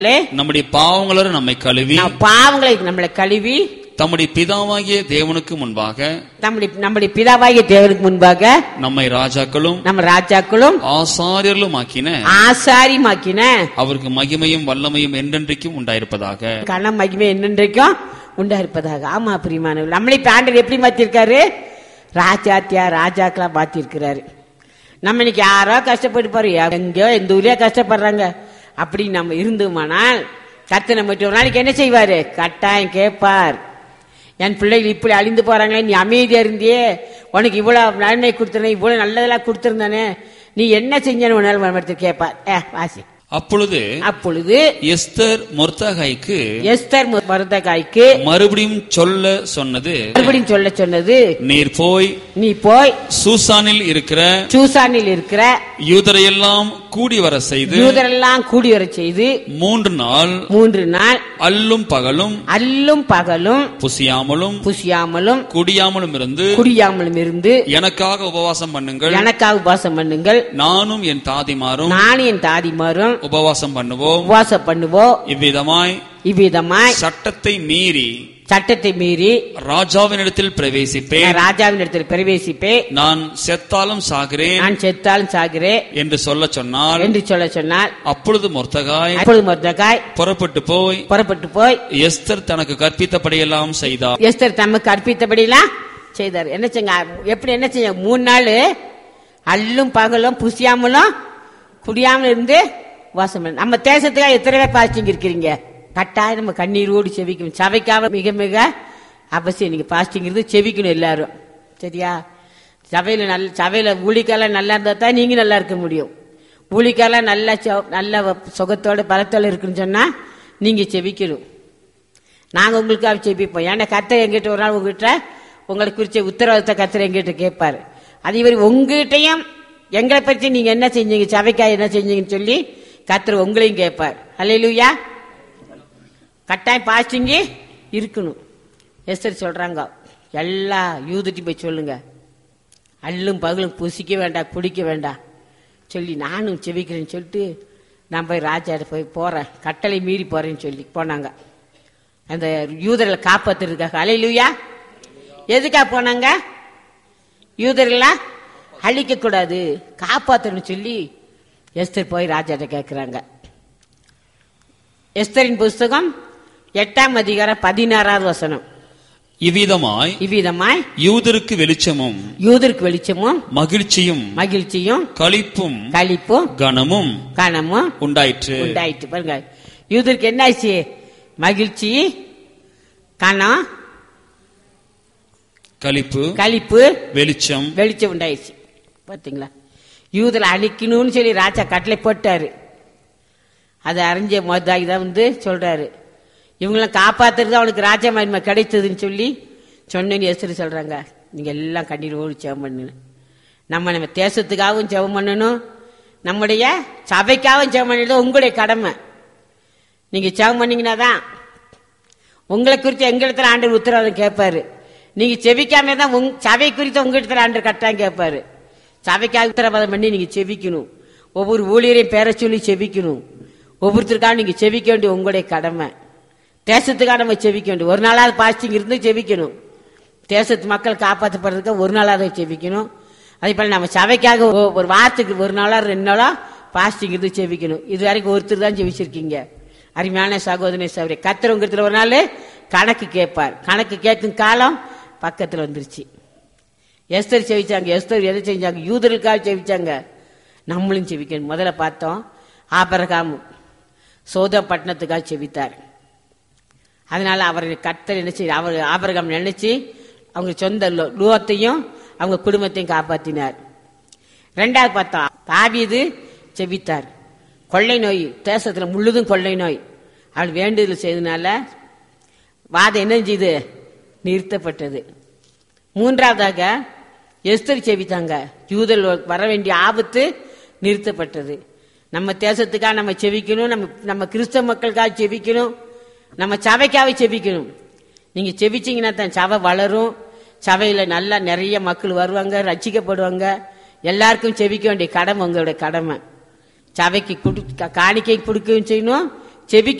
நம்முடைய பாவங்களோடு நம்மை கழுவி நம் பாவங்களை நம்மளை கழுவி தம்முடைய பிதாவாகிய தேவனுக்கு முன்பாக நம்முடைய நம்முடைய பிதாவாகிய தேவனுக்கு முன்பாக நம்மை ராஜாக்களும் நம்ம ராஜாக்களும் ஆசாரியர்களும் ஆக்கின ஆசாரிமாக்கின அவருக்கு மகிமையும் வல்லமையும் என்றென்றைக்கும் உண்டாயிருப்பதாக கன மகிமை என்னென்றைக்கும் உண்டா இருப்பதாக ஆமா பிரியமானவர் நம்மளை இப்ப ஆண்டவர் எப்படி மாத்திருக்காரு ராஜாத்தியா ராஜாக்களா மாத்திருக்கிறாரு நம்ம இன்னைக்கு யாரோ கஷ்டப்பட்டு போறோம் எங்கேயோ எந்த ஊர்லயோ கஷ்டப்படுறாங்க அப்படி நம்ம இருந்தோமானால் கத்து நம்ம ஒரு நாளைக்கு என்ன செய்வாரு கட்டாயம் கேட்பார் என் பிள்ளைகள் இப்படி அழிந்து போறாங்களே நீ அமைதியா இருந்தியே உனக்கு இவ்வளவு நன்மை கொடுத்துருந்தேன் இவ்வளவு நல்லதெல்லாம் கொடுத்துருந்தானே நீ என்ன செஞ்சேன்னு ஒரு நாள் மறுபடியும் கேட்பார் ஏ வாசி அப்பொழுது அப்பொழுது எஸ்தர் மொர்தகாய்க்கு எஸ்தர் மருதகாய்க்கு மறுபடியும் சொல்ல சொன்னது மறுபடியும் சொல்ல சொன்னது நீர் போய் நீ போய் சூசானில் இருக்கிற சூசானில் இருக்கிற யூதரையெல்லாம் கூடி வர செய்து யூதரெல்லாம் கூடி வரச் செய்து மூன்று நாள் மூன்று நாள் அல்லும் பகலும் அல்லும் பகலும் புசியாமலும் புசியாமலும் குடியாமலும் இருந்து குடியாமலும் இருந்து எனக்காக உபவாசம் பண்ணுங்கள் எனக்காக உபவாசம் பண்ணுங்கள் நானும் என் தாதிமாரும் நானும் என் தாதிமாரும் உபவாசம் பண்ணுவோம் உபவாசம் பண்ணுவோம் இவ்விதமாய் இவ்விதமாய் சட்டத்தை மீறி சட்டத்தை மீறி ராஜாவினிடத்தில் பிரவேசிப்பேன் நான் ராஜாவின் இடத்தில் பிரவேசிப்பேன் நான் செத்தாலும் சாகிறேன் நான் செத்தாலும் சாகிறேன் என்று சொல்ல சொன்னால் என்று சொல்ல சொன்னால் அப்பொழுது மொர்த்தகாய் அப்பொழுது மொர்தகாய் புறப்பட்டு போய் புறப்பட்டு போய் எஸ்தர் தனக்கு கற்பித்தபடியெல்லாம் செய்தார் எஸ்தர் தமக்கு அர்ப்பித்தபடிலாம் செய்தார் என்ன செஞ்ச எப்படி என்ன செஞ்ச மூணு நாள் அல்லும் பகலும் புசியாமலும் குடியாமலும் இருந்து வாசம் பண்ண நம்ம தேசத்துக்காக எத்தனை பேர் பாஸ்டிங் இருக்கிறீங்க கட்டாயம் நம்ம கண்ணீரோடு செவிக்கணும் சபைக்காக மிக மிக அவசியம் நீங்க பாஸ்டிங் இருந்து செவிக்கணும் எல்லாரும் சரியா சபையில நல்ல சபையில ஊழிக்காலாம் நல்லா இருந்தா தான் நீங்க நல்லா இருக்க முடியும் ஊழிக்காலாம் நல்ல சு- நல்ல சுகத்தோட பலத்தோட இருக்குன்னு சொன்னா நீங்க செவிக்கணும் நாங்க உங்களுக்காக ஜெபிப்போம் ஏன்னா கத்தர் எங்கிட்ட ஒரு நாள் உங்ககிட்ட உங்களை குறிச்ச உத்தரவாதத்தை கத்தர் எங்கிட்ட கேட்பாரு அதே மாதிரி உங்ககிட்டயும் எங்களை பற்றி நீங்க என்ன செஞ்சீங்க சபைக்காக என்ன செஞ்சீங்கன்னு சொல்லி கத்தர் உங்களையும் கேட்பார் அல்லையிலுயா கட்டாயம் பாஸ்டிங்கு இருக்கணும் எஸ்தர் சொல்றாங்க எல்லா யூதட்டி போய் சொல்லுங்க அல்லும் பகலும் புசிக்க வேண்டாம் குடிக்க வேண்டாம் சொல்லி நானும் செவிக்கிறேன்னு சொல்லிட்டு நான் போய் ராஜாட்ட போய் போறேன் கட்டளை மீறி போறேன்னு சொல்லி போனாங்க அந்த யூதர்களை காப்பாத்துறதுக்காக அலையிலுயா எதுக்காக போனாங்க யூதர்களா அழிக்க கூடாது காப்பாத்தணும்னு சொல்லி எஸ்தர் போய் ராஜாட்ட கேட்கிறாங்க எஸ்தரின் புஸ்தகம் எட்டாம் அதிகாரம் பதினாறாவது வசனம் இவ்விதமாய் இவ்விதமாய் யூதருக்கு வெளிச்சமும் யூதருக்கு வெளிச்சமும் மகிழ்ச்சியும் மகிழ்ச்சியும் களிப்பும் களிப்பும் கனமும் கனமும் உண்டாயிற்று உண்டாயிட்டு பாருங்க யூதருக்கு என்ன ஆச்சு மகிழ்ச்சி கணம் களிப்பு களிப்பு வெளிச்சம் வெளிச்சம் உண்டாயிடுச்சு பாத்தீங்களா யூதரை அழிக்கணும்னு சொல்லி ராஜா கட்டளை போட்டாரு அதை அறிஞ்ச மொதாகி தான் வந்து சொல்றாரு இவங்களாம் காப்பாத்துறது அவனுக்கு ராஜா மகிமை கிடைத்ததுன்னு சொல்லி சொன்னேன்னு எஸ்ரு சொல்றாங்க நீங்க எல்லாம் கண்ணீரோடு ஜெபம் பண்ணுங்க நம்ம நம்ம தேசத்துக்காகவும் ஜெபம் பண்ணணும் நம்முடைய சபைக்காகவும் ஜெபம் பண்ணிடுறது உங்களுடைய கடமை நீங்க ஜெபம் பண்ணீங்கன்னா தான் உங்களை குறித்து எங்களிடத்துல ஆண்டவர் உத்தரவாதம் கேட்பாரு நீங்க செவிக்காம தான் உங் சபை குறித்து உங்களிடத்துல ஆண்டவர் கட்டாயம் கேட்பாரு சபைக்காக உத்தரவாதம் பண்ணி நீங்க செவிக்கணும் ஒவ்வொரு ஊழியரையும் பேர சொல்லி செவிக்கணும் ஒவ்வொருத்தருக்காக நீங்க செவிக்க வேண்டிய உங்களுடைய கடமை தேசத்துக்காக நம்ம செவிக்க வேண்டும் ஒரு நாளாவது பாஸ்டிங் இருந்து செவிக்கணும் தேசத்து மக்கள் காப்பாற்றப்படுறதுக்கு ஒரு நாளாவது செவிக்கணும் அதே போல நம்ம சபைக்காக ஒ- ஒரு வாரத்துக்கு ஒரு நாளா ரெண்டு நாளா பாஸ்டிங் இருந்து செவிக்கணும் இது வரைக்கும் ஒருத்தர் தான் செவிச்சிருக்கீங்க அருமையான சகோதரி சௌரி கத்திரங்கிறதுல ஒரு நாள் கணக்கு கேட்பார் கணக்கு கேட்கும் காலம் பக்கத்துல வந்துருச்சு எஸ்தர் செவிச்சாங்க எஸ்தர் எதை செஞ்சாங்க யூதர்களுக்காக செவிச்சாங்க நம்மளும் செவிக்கணும் முதல்ல பார்த்தோம் ஆபரகாம் சோதம் பட்டணத்துக்காக செவித்தார் அதனால அவர் கர்த்தர் என்ன செய்ய அவர் ஆபரகம் நினைச்சு அவங்க சொந்த லோ- லோகத்தையும் அவங்க குடும்பத்தையும் காப்பாத்தினார் ரெண்டாவது பார்த்தோம் தாவீது செவித்தார் கொள்ளை நோய் தேசத்துல முழுதும் கொள்ளை நோய் அவள் வேண்டுதல் செய்தனால வாதம் என்ன செய்து நிறுத்தப்பட்டது மூன்றாவதாக எஸ்தர் செவித்தாங்க யூதல் வர வேண்டிய ஆபத்து நிறுத்தப்பட்டது நம்ம தேசத்துக்காக நம்ம செவிக்கணும் நம்ம நம்ம கிறிஸ்தவ மக்களுக்காக செவிக்கணும் நம்ம சபைக்காக செவிக்கணும் நீங்க செவிச்சீங்கன்னா தான் சபை வளரும் சபையில நல்லா நிறைய மக்கள் வருவாங்க ரட்சிக்கப்படுவாங்க எல்லாருக்கும் செவிக்க வேண்டிய கடமை உங்களுடைய கடமை சபைக்கு குடு- கா- காணிக்கை கொடுக்கவும் செய்யணும் செபிக்க